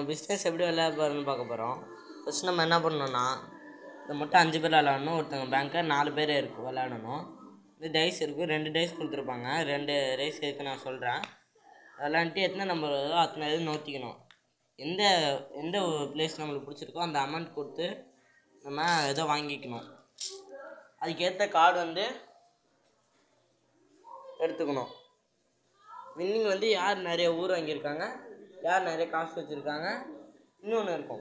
business எப்படி விளையாட போகிறோம்னு பார்க்க போகிறோம் ஃபஸ்ட் நம்ம என்ன பண்ணணும்னா இந்த மட்டும் அஞ்சு பேர் விளாடணும் ஒருத்தவங்க பேங்க்கை நாலு பேர் இருக்கு விளாடணும் இந்த டைஸ் இருக்குது ரெண்டு டைஸ் கொடுத்துருப்பாங்க ரெண்டு டைஸ் இருக்கு நான் சொல்கிறேன் விளாண்டுட்டு எத்தனை நம்பர் வருதோ அத்தனை இது நோத்திக்கணும் எந்த எந்த பிளேஸ் நம்மளுக்கு பிடிச்சிருக்கோ அந்த அமௌண்ட் கொடுத்து நம்ம இதை வாங்கிக்கணும் அதுக்கேற்ற கார்டு வந்து எடுத்துக்கணும் வின்னிங் வந்து யார் நிறைய ஊர் வாங்கியிருக்காங்க யார் நிறைய காசு வச்சுருக்காங்க இன்னொன்று இருக்கும்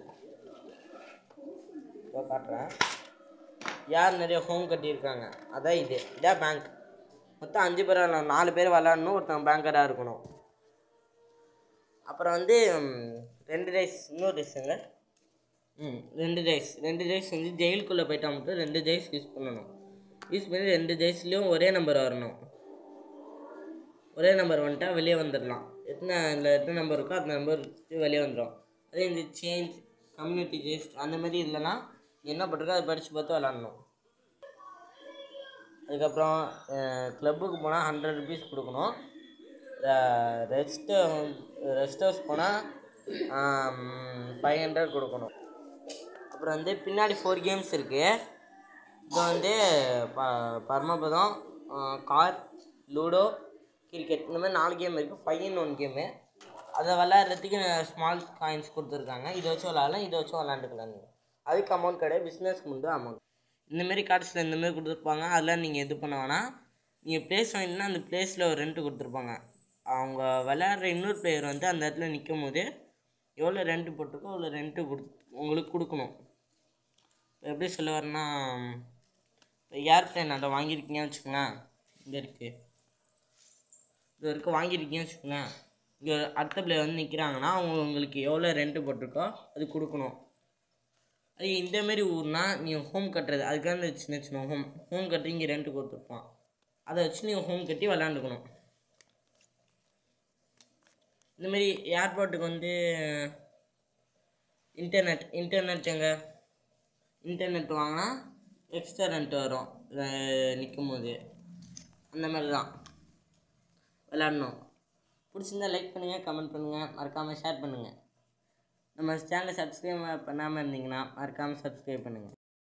இப்போ காட்டுறேன் யார் நிறைய ஹோம் கட்டியிருக்காங்க அதான் இது இதான் பேங்க் மொத்தம் அஞ்சு பேர் விளாடணும் நாலு பேர் விளாடணும் ஒருத்தன் பேங்கராக இருக்கணும் அப்புறம் வந்து ம், ரெண்டு டைஸ் இன்னொரு டைஸுங்க ம் ரெண்டு டைஸ் ரெண்டு டைஸ் வந்து ஜெயிலுக்குள்ளே போயிட்டா மட்டும் ரெண்டு டைஸ் யூஸ் பண்ணணும் யூஸ் பண்ணி ரெண்டு டைஸ்லேயும் ஒரே நம்பர் வரணும் ஒரே நம்பர் வந்துட்டா வெளியே வந்துடலாம் எத்தனை இந்த எத்தனை நம்பர் இருக்கோ அந்த நம்பர் வெளியே வந்துடும் அதே இந்த சேஞ்ச் கம்யூனிட்டி ஜெஸ்ட் அந்த மாதிரி இல்லைன்னா என்ன பண்ணுறதோ அதை படித்து பார்த்து விளாட்ணும் அதுக்கப்புறம் க்ளப்புக்கு போனால் ஹண்ட்ரட் ருபீஸ் கொடுக்கணும் ரெஸ்ட் ரெஸ்ட் ஹவுஸ் போனால் ஃபைவ் ஹண்ட்ரட் கொடுக்கணும் அப்புறம் வந்து பின்னாடி ஃபோர் கேம்ஸ் இருக்குது இது வந்து ப பரமபதம் கார் லூடோ கிரிக்கெட் இந்த மாதிரி நாலு கேம் இருக்குது ஃபைவ் இன் ஒன் கேமு அதை விளாட்றதுக்கு ஸ்மால் காயின்ஸ் கொடுத்துருக்காங்க இதை வச்சு விளாட்லாம் இதை வச்சு விளாண்டுக்கலாம் நீங்கள் அதுக்கு அமௌண்ட் கிடையாது பிஸ்னஸ்க்கு மட்டும் அமௌண்ட் இந்தமாரி கார்ட்ஸில் இந்தமாரி கொடுத்துருப்பாங்க அதெல்லாம் நீங்கள் இது பண்ண வேணாம் நீங்கள் ப்ளேஸ் வாங்கினா அந்த ப்ளேஸில் ஒரு ரெண்ட்டு கொடுத்துருப்பாங்க அவங்க விளையாடுற இன்னொரு பிளேயர் வந்து அந்த இடத்துல நிற்கும் போது எவ்வளோ ரெண்ட்டு போட்டிருக்கோ அவ்வளோ ரெண்ட்டு கொடு உங்களுக்கு கொடுக்கணும் இப்போ எப்படி சொல்ல வரேன்னா இப்போ ஏர்ப்ளைன் அதை வாங்கியிருக்கீங்கன்னு வச்சுக்கோங்களேன் இங்கே இருக்குது இது வரைக்கும் வாங்கியிருக்கீங்கன்னு வச்சுக்கோங்களேன் இங்கே அடுத்த பிளேயர் வந்து நிற்கிறாங்கன்னா அவங்க உங்களுக்கு எவ்வளோ ரெண்ட்டு போட்டிருக்கோ அது கொடுக்கணும் அது இந்தமாரி ஊர்னா நீங்கள் ஹோம் கட்டுறது அதுக்காக சின்ன சின்ன ஹோம் ஹோம் கட்டி இங்கே ரெண்ட்டு கொடுத்துருப்பான் அதை வச்சு நீங்கள் ஹோம் கட்டி விளாண்டுக்கணும் இந்தமாரி ஏர்போர்ட்டுக்கு வந்து இன்டர்நெட் இன்டர்நெட் எங்கே இன்டர்நெட் வாங்கினா எக்ஸ்ட்ரா ரெண்ட் வரும் நிற்கும் போது அந்த மாதிரி தான் விளாட்ணும் பிடிச்சிருந்தா லைக் பண்ணுங்கள் கமெண்ட் பண்ணுங்கள் மறக்காமல் ஷேர் பண்ணுங்கள் நம்ம சேனலை சப்ஸ்கிரைப் பண்ணாமல் இருந்தீங்கன்னா மறக்காமல் சப்ஸ்கிரைப் பண்ணுங்கள்